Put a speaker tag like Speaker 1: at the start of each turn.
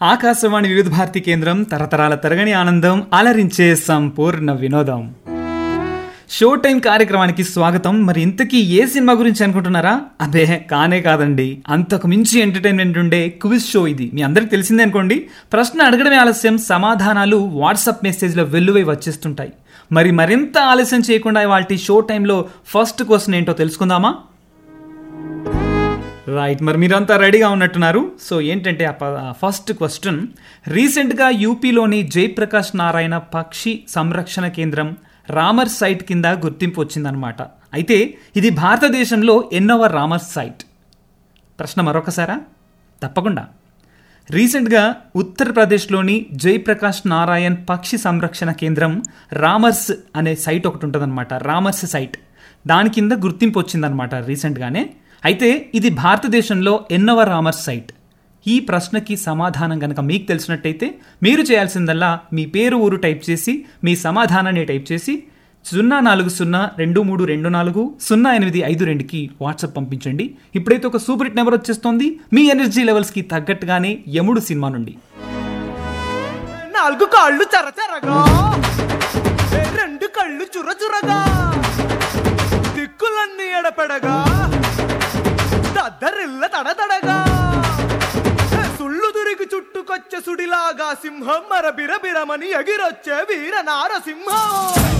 Speaker 1: ఆకాశవాణి వివిధ భారతి కేంద్రం తరతరాల తరగని ఆనందం అలరించే సంపూర్ణ వినోదం షో టైం కార్యక్రమానికి స్వాగతం మరి ఇంతకీ ఏ సినిమా గురించి అనుకుంటున్నారా అదే కానే కాదండి అంతకు మించి ఎంటర్టైన్మెంట్ ఉండే క్విజ్ షో ఇది మీ అందరికి తెలిసిందే అనుకోండి ప్రశ్న అడగడమే ఆలస్యం సమాధానాలు వాట్సాప్ మెసేజ్లో వెల్లువై వచ్చేస్తుంటాయి మరి మరింత ఆలస్యం చేయకుండా వాటి షో టైంలో ఫస్ట్ క్వశ్చన్ ఏంటో తెలుసుకుందామా రైట్ మరి మీరంతా రెడీగా ఉన్నట్టున్నారు సో ఏంటంటే ఆ ప- ఆ ఫస్ట్ క్వశ్చన్ రీసెంట్గా యూపీలోని జయప్రకాష్ నారాయణ పక్షి సంరక్షణ కేంద్రం రామర్ సైట్ కింద గుర్తింపు వచ్చిందనమాట అయితే ఇది భారతదేశంలో ఎన్నవ రామర్ సైట్ ప్రశ్న మరొకసారా తప్పకుండా రీసెంట్గా ఉత్తరప్రదేశ్లోని జయప్రకాష్ నారాయణ్ పక్షి సంరక్షణ కేంద్రం రామర్స్ అనే సైట్ ఒకటి ఉంటుందన్నమాట రామర్స్ సైట్ దాని కింద గుర్తింపు వచ్చిందనమాట రీసెంట్గానే అయితే ఇది భారతదేశంలో ఎన్నవ రామర్స్ సైట్ ఈ ప్రశ్నకి సమాధానం కనుక మీకు తెలిసినట్టయితే మీరు చేయాల్సిందల్లా మీ పేరు ఊరు టైప్ చేసి మీ సమాధానాన్ని టైప్ చేసి సున్నా నాలుగు సున్నా రెండు మూడు రెండు నాలుగు సున్నా ఎనిమిది ఐదు రెండుకి వాట్సాప్ పంపించండి ఇప్పుడైతే ఒక సూపర్ హిట్ నెంబర్ వచ్చేస్తోంది మీ ఎనర్జీ లెవెల్స్కి తగ్గట్టుగానే యముడు సినిమా నుండి
Speaker 2: నాలుగు కాళ్ళు చరచరగా ఏ రెండు కళ్ళు చురచురగా దిక్కులన్నీ ఎడపెడగా దద్దరిల్ల తడతడగా ఏ సుళ్ళు దురికి చుట్టుకొచ్చే సుడిలాగా సింహం మర బిరబిరమని ఎగిరొచ్చే వీర నారసింహం